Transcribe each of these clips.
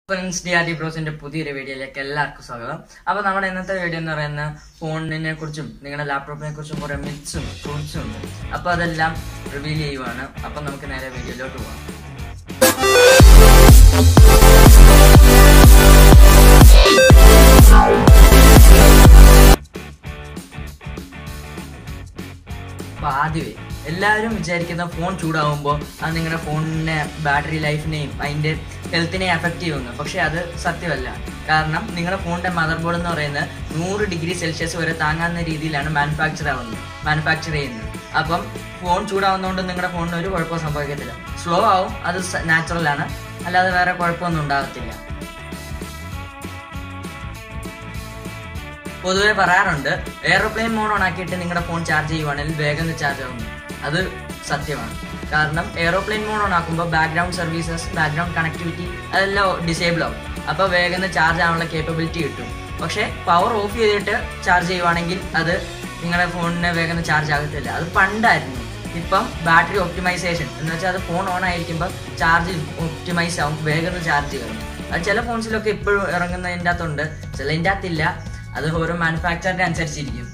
friends D R D ബ്രോസിന്റെ പുതിയൊരു വീഡിയോയിലേക്ക് എല്ലാവർക്കും സ്വാഗതം അപ്പൊ നമ്മുടെ ഇന്നത്തെ വീഡിയോ എന്ന് പറയുന്ന ഫോണിനെ കുറിച്ചും നിങ്ങളുടെ ലാപ്ടോപ്പിനെ കുറിച്ചും കുറെ മിത്സും ട്രൂത്സും ഉണ്ട് അപ്പൊ അതെല്ലാം റിവീൽ ചെയ്യുവാണ് അപ്പൊ നമുക്ക് നേരെ വീഡിയോയിലോട്ട് പോവാം അപ്പൊ ആദ്യമേ എല്ലാവരും വിചാരിക്കുന്ന ഫോൺ ചൂടാവുമ്പോൾ അത് നിങ്ങളുടെ ഫോണിനെ ബാറ്ററി ലൈഫിനെയും അതിന്റെ ഹെൽത്തിനെയും അഫക്റ്റ് ചെയ്യുന്നു പക്ഷെ അത് സത്യമല്ല കാരണം നിങ്ങളുടെ ഫോണിന്റെ മദർ ബോർഡ് എന്ന് പറയുന്നത് നൂറ് ഡിഗ്രി സെൽഷ്യസ് വരെ താങ്ങാവുന്ന രീതിയിലാണ് മാനുഫാക്ചർ ആവുന്നത് മാനുഫാക്ചർ ചെയ്യുന്നത് അപ്പം ഫോൺ ചൂടാവുന്നതുകൊണ്ട് നിങ്ങളുടെ ഫോണിന് ഒരു കുഴപ്പവും സംഭവിക്കത്തില്ല സ്ലോ ആവും അത് നാച്ചുറൽ ആണ് അല്ലാതെ വേറെ കുഴപ്പമൊന്നും ഉണ്ടാകത്തില്ല പൊതുവെ പറയാറുണ്ട് എയർപ്ലെയിൻ മോഡ് ഓൺ ആക്കിയിട്ട് നിങ്ങളുടെ ഫോൺ ചാർജ് ചെയ്യുവാണെങ്കിൽ വേഗം ചാർജ് ആവുന്നു അത് സത്യമാണ് കാരണം എയറോപ്ലെയിൻ മോഡ് ഓൺ ആക്കുമ്പോൾ ബാക്ക്ഗ്രൗണ്ട് സർവീസസ് ബാക്ക്ഗ്രൗണ്ട് കണക്ടിവിറ്റി അതെല്ലാം ഡിസേബിൾ ആവും അപ്പോൾ വേഗം ചാർജ് ആവാനുള്ള കേപ്പബിലിറ്റി കിട്ടും പക്ഷേ പവർ ഓഫ് ചെയ്തിട്ട് ചാർജ് ചെയ്യുവാണെങ്കിൽ അത് നിങ്ങളുടെ ഫോണിന് വേഗം ചാർജ് ആകത്തില്ല അത് പണ്ടായിരുന്നു ഇപ്പം ബാറ്ററി ഒപ്റ്റിമൈസേഷൻ എന്ന് വെച്ചാൽ അത് ഫോൺ ഓൺ ആയിരിക്കുമ്പോൾ ചാർജ് ഒപ്റ്റിമൈസ് ആവും വേഗം ചാർജ് കയറും അത് ചില ഫോൺസിലൊക്കെ ഇപ്പോഴും ഇറങ്ങുന്നതിൻ്റെ അകത്തുണ്ട് ചിലതിൻ്റെ അകത്തില്ല അത് ഓരോ മാനുഫാക്ചറിന്റെ അനുസരിച്ചിരിക്കും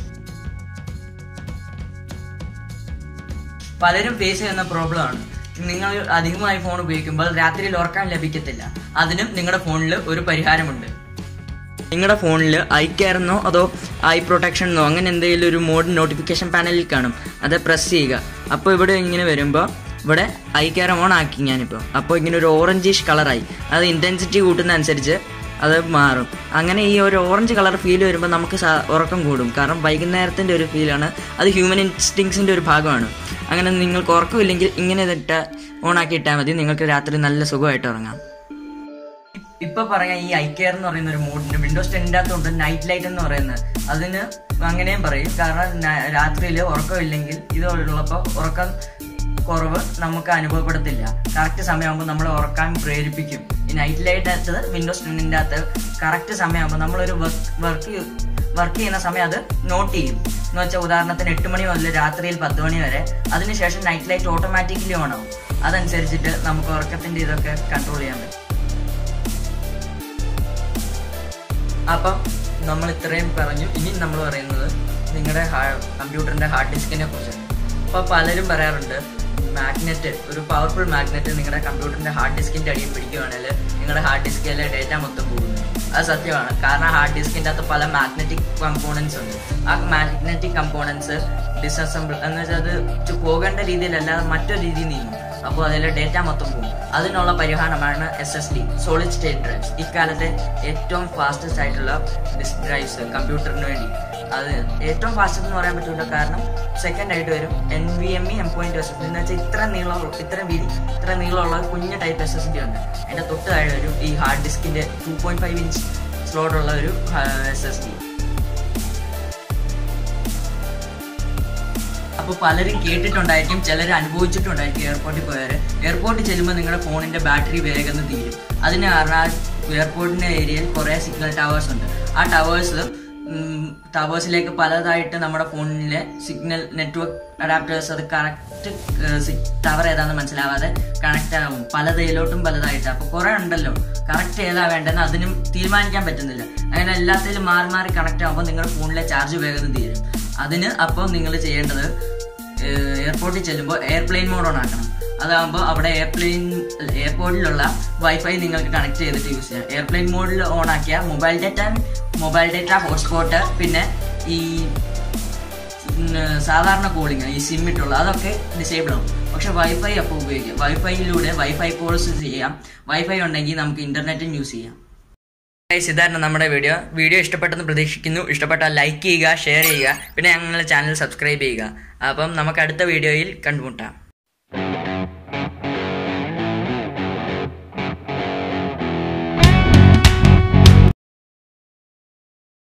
പലരും ഫേസ് ചെയ്യുന്ന പ്രോബ്ലം ആണ് നിങ്ങൾ അധികമായി ഫോൺ ഉപയോഗിക്കുമ്പോൾ രാത്രിയിൽ ഉറക്കാൻ ലഭിക്കത്തില്ല അതിനും നിങ്ങളുടെ ഫോണിൽ ഒരു പരിഹാരമുണ്ട് നിങ്ങളുടെ ഫോണിൽ ഐ കെയർ എന്നോ അതോ ഐ പ്രൊട്ടക്ഷൻ എന്നോ അങ്ങനെ എന്തെങ്കിലും ഒരു മോഡ് നോട്ടിഫിക്കേഷൻ പാനലിൽ കാണും അത് പ്രസ് ചെയ്യുക അപ്പോൾ ഇവിടെ ഇങ്ങനെ വരുമ്പോൾ ഇവിടെ ഐ കെയർ ഓൺ ആക്കി ഞാനിപ്പോൾ അപ്പോൾ ഇങ്ങനെ ഒരു ഓറഞ്ചിഷ് കളറായി അത് ഇൻറ്റൻസിറ്റി കൂട്ടുന്ന അനുസരിച്ച് അത് മാറും അങ്ങനെ ഈ ഒരു ഓറഞ്ച് കളർ ഫീൽ വരുമ്പോൾ നമുക്ക് സ- ഉറക്കം കൂടും കാരണം വൈകുന്നേരത്തിൻ്റെ ഒരു ഫീലാണ് അത് ഹ്യൂമൻ ഇൻസ്റ്റിങ്സിൻ്റെ ഒരു ഭാഗമാണ് അങ്ങനെ നിങ്ങൾക്ക് ഉറക്കമില്ലെങ്കിൽ ഇങ്ങനെ ഇട്ട ഓൺ ആക്കി ഇട്ടാൽ മതി നിങ്ങൾക്ക് രാത്രി നല്ല സുഖമായിട്ട് ഉറങ്ങാം ഇപ്പൊ പറയാം ഈ ഐ കെയർ എന്ന് പറയുന്ന ഒരു മോഡിന് വിൻഡോസ് ടെന്നിൻ്റെ അകത്തുണ്ട് നൈറ്റ് ലൈറ്റ് എന്ന് പറയുന്നത് അതിന് അങ്ങനെയും പറയും കാരണം രാത്രിയിൽ ഉറക്കമില്ലെങ്കിൽ ഇത് ഉള്ളപ്പോൾ ഉറക്കം കുറവ് നമുക്ക് അനുഭവപ്പെടത്തില്ല കറക്റ്റ് സമയമാകുമ്പോൾ നമ്മളെ ഉറക്കാൻ പ്രേരിപ്പിക്കും ഈ നൈറ്റ് ലൈറ്റ് അകത്ത് വിൻഡോസ് ടെന്നിൻ്റെ അകത്ത് കറക്റ്റ് സമയമാകുമ്പോൾ നമ്മളൊരു വർക്ക് വർക്ക് ചെയ്യുന്ന സമയം അത് നോട്ട് ചെയ്യും എന്ന് വെച്ചാൽ ഉദാഹരണത്തിന് എട്ട് മണി മുതൽ രാത്രിയിൽ പത്ത് മണി വരെ അതിനുശേഷം നൈറ്റ് ലൈറ്റ് ഓട്ടോമാറ്റിക്കലി ഓൺ ആവും അതനുസരിച്ചിട്ട് നമുക്ക് ഉറക്കത്തിന്റെ ഇതൊക്കെ കൺട്രോൾ ചെയ്യാൻ പറ്റും അപ്പം നമ്മൾ ഇത്രയും പറഞ്ഞു ഇനി നമ്മൾ പറയുന്നത് നിങ്ങളുടെ കമ്പ്യൂട്ടറിന്റെ ഹാർഡ് ഡിസ്കിനെ കുറിച്ചാണ് അപ്പോൾ പലരും പറയാറുണ്ട് മാഗ്നറ്റ് ഒരു പവർഫുൾ മാഗ്നറ്റ് നിങ്ങളുടെ കമ്പ്യൂട്ടറിന്റെ ഹാർഡ് ഡിസ്കിന്റെ അടിയിൽ പിടിക്കുകയാണെങ്കിൽ നിങ്ങളുടെ ഹാർഡ് ഡിസ്കിലെ ഡേറ്റ മൊത്തം പോകുന്നു അത് സത്യമാണ് കാരണം ഹാർഡ് ഡിസ്കിന്റെ അകത്ത് പല മാഗ്നറ്റിക് കമ്പോണൻസ് ഉണ്ട് ആ മാഗ്നറ്റിക് കമ്പോണൻസ് ഡിസസംബിൾ എന്ന് വെച്ചാൽ അത് ചു- പോകേണ്ട രീതിയിലല്ലാതെ മറ്റൊരു രീതിയിൽ നീങ്ങും അപ്പോൾ അതിലെ ഡേറ്റ മൊത്തം പോകും അതിനുള്ള പരിഹാരമാണ് S S D solid state drives ഇക്കാലത്തെ ഏറ്റവും ഫാസ്റ്റസ്റ്റ് ആയിട്ടുള്ള ഡിസ്ക് ഡ്രൈവ്സ് കമ്പ്യൂട്ടറിന് വേണ്ടി അത് ഏറ്റവും ഫാസ്റ്റസ്റ്റ് എന്ന് പറയാൻ പറ്റില്ല കാരണം സെക്കൻഡ് ആയിട്ട് വരും N V M E M point S S D എന്ന് വെച്ചാൽ ഇത്ര നീളം ഇത്ര വീതി ഇത്ര നീളമുള്ള ഒരു കുഞ്ഞ് ടൈപ്പ് എസ് എസ് ഡി ഉണ്ട് അതിന്റെ തൊട്ട് താഴെ വരും ഈ ഹാർഡ് ഡിസ്കിന്റെ two point five inch slot ഉള്ള ഒരു എസ് എസ് ഡി അപ്പോൾ പലരും കേട്ടിട്ടുണ്ടായിരിക്കും ചിലർ അനുഭവിച്ചിട്ടുണ്ടായിരിക്കും എയർപോർട്ടിൽ പോയവർ എയർപോർട്ടിൽ ചെല്ലുമ്പോൾ നിങ്ങളുടെ ഫോണിന്റെ ബാറ്ററി വേഗം തീരും അതിന് കാരണം ആ എയർപോർട്ടിന്റെ ഏരിയയിൽ കുറേ സിഗ്നൽ ടവേഴ്സ് ഉണ്ട് ആ ടവേഴ്സ് ടവേഴ്സിലേക്ക് പലതായിട്ട് നമ്മുടെ ഫോണിലെ സിഗ്നൽ നെറ്റ്വർക്ക് അഡാപ്റ്റേഴ്സ് അത് കറക്റ്റ് ടവർ ഏതാണെന്ന് മനസ്സിലാവാതെ കണക്ട് ആവും പലതയിലോട്ടും പലതായിട്ട് അപ്പോൾ കുറേ ഉണ്ടല്ലോ കറക്റ്റ് ഏതാ വേണ്ടതെന്ന് അതിനും തീരുമാനിക്കാൻ പറ്റുന്നില്ല അങ്ങനെ എല്ലാത്തിലും മാറി മാറി കണക്ട് ആകുമ്പോൾ നിങ്ങളുടെ ഫോണിലെ ചാർജ് വേഗം തീരും അതിന് അപ്പോൾ നിങ്ങൾ ചെയ്യേണ്ടത് എയർപോർട്ടിൽ ചെല്ലുമ്പോൾ എയർപ്ലെയിൻ മോഡ് ഓൺ ആക്കണം അതാകുമ്പോൾ അവിടെ എയർപ്ലെയിൻ എയർപോർട്ടിലുള്ള വൈഫൈ നിങ്ങൾക്ക് കണക്ട് ചെയ്തിട്ട് യൂസ് ചെയ്യാം എയർപ്ലെയിൻ മോഡിൽ ഓൺ ആക്കിയ mobile data mobile data hotspot പിന്നെ ഈ ഉം, സാധാരണ കോളിങ് ഈ സിം ഇട്ടുള്ള അതൊക്കെ ഡിസേബിൾ ആവും പക്ഷെ വൈഫൈ അപ്പോൾ ഉപയോഗിക്കാം വൈഫൈയിലൂടെ വൈഫൈ കോൾസ് ചെയ്യാം വൈഫൈ ഉണ്ടെങ്കിൽ നമുക്ക് ഇന്റർനെറ്റും യൂസ് ചെയ്യാം ഗൈസ് ഇതായിരുന്നു നമ്മുടെ വീഡിയോ വീഡിയോ ഇഷ്ടപ്പെട്ടെന്ന് പ്രതീക്ഷിക്കുന്നു ഇഷ്ടപ്പെട്ടാൽ ലൈക്ക് ചെയ്യുക ഷെയർ ചെയ്യുക പിന്നെ ഞങ്ങളുടെ ചാനൽ സബ്സ്ക്രൈബ് ചെയ്യുക അപ്പം നമുക്ക് അടുത്ത വീഡിയോയിൽ കണ്ടുമുട്ടാം